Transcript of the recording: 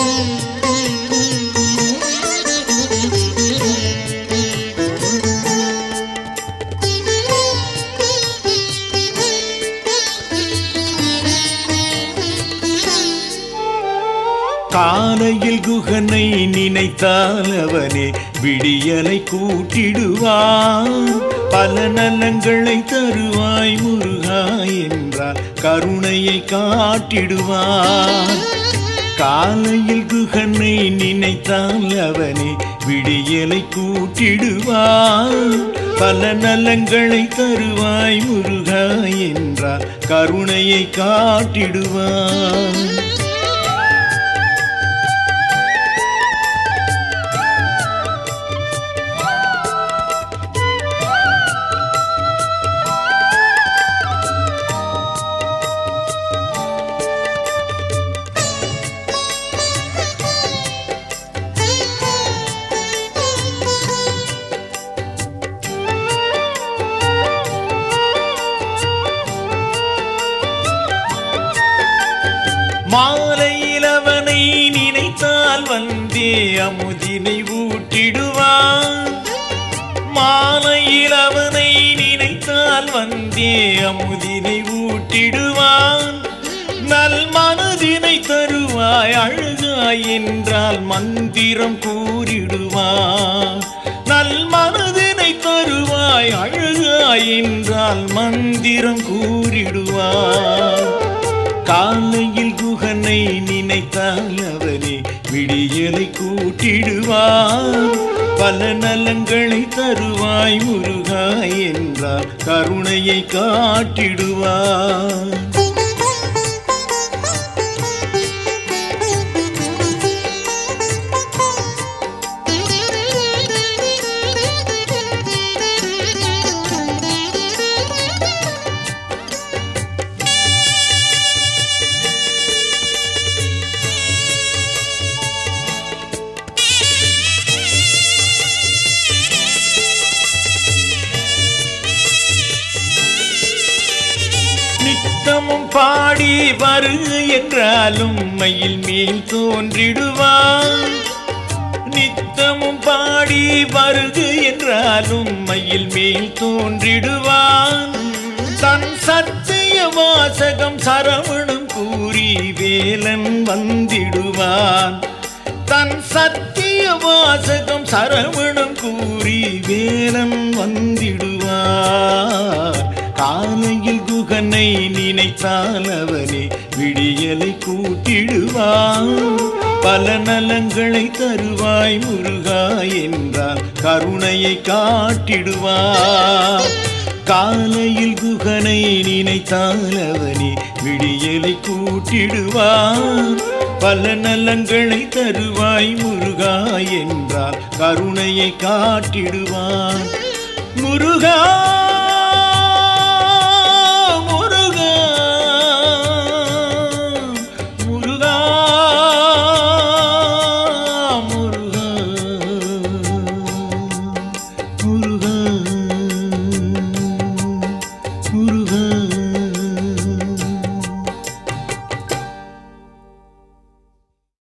காலையில் குகனை நினைத்தால் அவனே விடியலை கூட்டிடுவான் பல நலங்களை தருவாய் முருகா என்றால் கருணையை காட்டிடுவான் காலையில் குகனை நினைத்தால் அவனே விடியலை கூட்டிடுவான் பல நலங்களை தருவாய் முருகா என்றால் கருணையை காட்டிடுவான் மாலையில் அவனை நினைத்தால் வந்தே அமுதினை ஊட்டிடுவான் மாலையில் அவனை நினைத்தால் வந்தே அமுதினை ஊட்டிடுவான் நல் மனதினை தருவாய் அழுகாய் என்றால் மந்திரம் கூறிடுவான் நல் மனதினை தருவாய் அழுகாய் என்றால் மந்திரம் கூறிடுவான் காலையில் குகனை நினைத்தால் அவனே விடியலை கூட்டிடுவான் பல நலங்களை தருவாய் முருகா என்றார் கருணையை காட்டிடுவான் நித்தமும் பாடி வரு என்றாலும் மயில் மேல் தோன்றிடுவான் நித்தமும் பாடி வருகு என்றாலும் மயில் மேல் தோன்றிடுவான் தன் சத்திய வாசகம் சரவணம் கூறி வேலன் வந்திடுவான் தன் சத்திய வாசகம் சரவணம் கூறி வேலன் வந்திடுவான் காலையில் குகனை நினைத்தால் அவனே விடியலை கூட்டிடுவான் பல நலங்களை தருவாய் முருகா என்றால் கருணையை காட்டிடுவான் காலையில் குகனை நினைத்தால் அவனே விடியலை கூட்டிடுவான் பல நலங்களை தருவாய் முருகா என்றால் கருணையை காட்டிடுவான் முருகா